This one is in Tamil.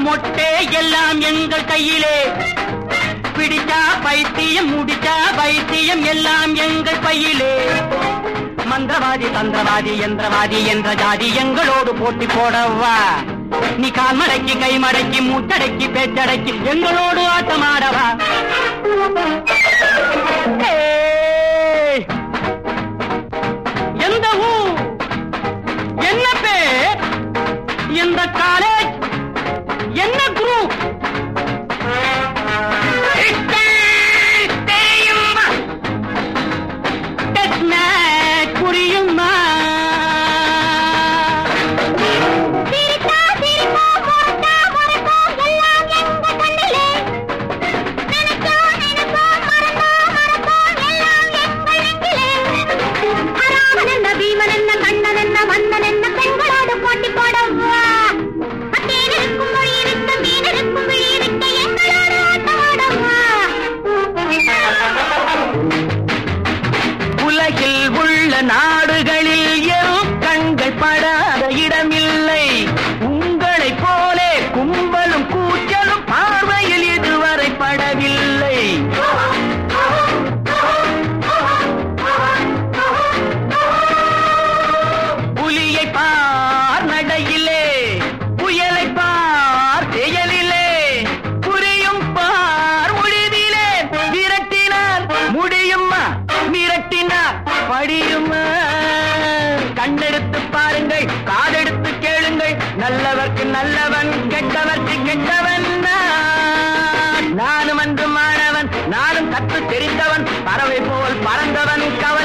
மொட்டே எல்லாம் எங்கள் கையிலே பிடிச்சா பைத்தியம் முடிச்சா பைத்தியம் எல்லாம் எங்கள் பையிலே மந்திரவாதி தந்திரவாதி யந்திரவாதி என்ற ஜாதி எங்களோடு போட்டி போடவா நீ கால் மடக்கி கை மடக்கி மூட்டடக்கி பேச்சடக்கி எங்களோடு ஆட்டமாடவா ஏய்! எந்த ஊர் என்ன பேர் எந்த காலேஜ் என்ன குரூப் தெரியுமா டெஸ்ட் புரியுமா சிரித்தா சிரிப்போம் முறைத்தா முறைப்போம் எல்லாம் எங்க கண்ணிலே நினைச்சோம் நினைப்போம் மறந்தோம் மறப்போம் எல்லாம் எங்கள் நெஞ்சிலே அராமன் என்ன பீமன் என்ன கண்ணன் என்ன மன்னன் என்ன பெண்களோடு போட்டி போடவா அத்தேன் இருக்கும் மொழி இருக்க மீன் இருக்கும் விழி இருக்க எங்களோடு ஆட்டமாடவா உலகில் உள்ள நாடுகளில் எம் கண்கள் படாத இடமில்லை உங்களைப் போலே கும்பலும் கூச்சலும் பார்வையில் இதுவரை படவில்லை புலியை பார் நடையிலே புயலை பார் செயலிலே புரியும் பார் முடிவிலே விரட்டினார் முடியுமா மிரட்டினார் படியுமா கண்ணெடுத்து பாருங்கள் காதெடுத்து கேளுங்கள் நல்லவர்க்கு நல்லவன் கெட்டவர்க்கு கெட்டவன் நான். நானும் அன்று மாணவன் நானும் கற்று தெரிந்தவன் பறவை போல் பறந்தவன் கவ